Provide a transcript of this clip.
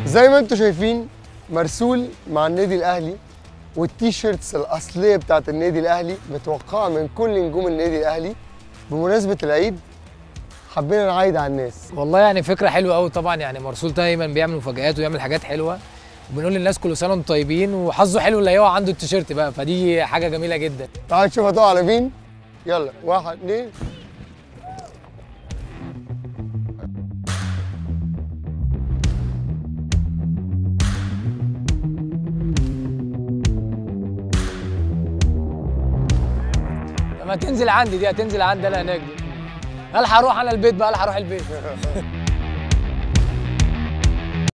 زي ما انتم شايفين مرسول مع النادي الاهلي والتيشيرتس الاصليه بتاعت النادي الاهلي متوقعه من كل نجوم النادي الاهلي بمناسبه العيد حبينا نعايد على الناس والله يعني فكره حلوه قوي طبعا يعني مرسول دايما بيعمل مفاجآت ويعمل حاجات حلوه وبنقول للناس كل سنه وانتم طيبين وحظه حلو اللي هيقع عنده التيشيرت بقى فدي حاجه جميله جدا تعال نشوف هتقع على مين يلا واحد اتنين لما تنزل عندي دي هتنزل عندي انا هناك دي الحق اروح انا البيت بقى الحق اروح البيت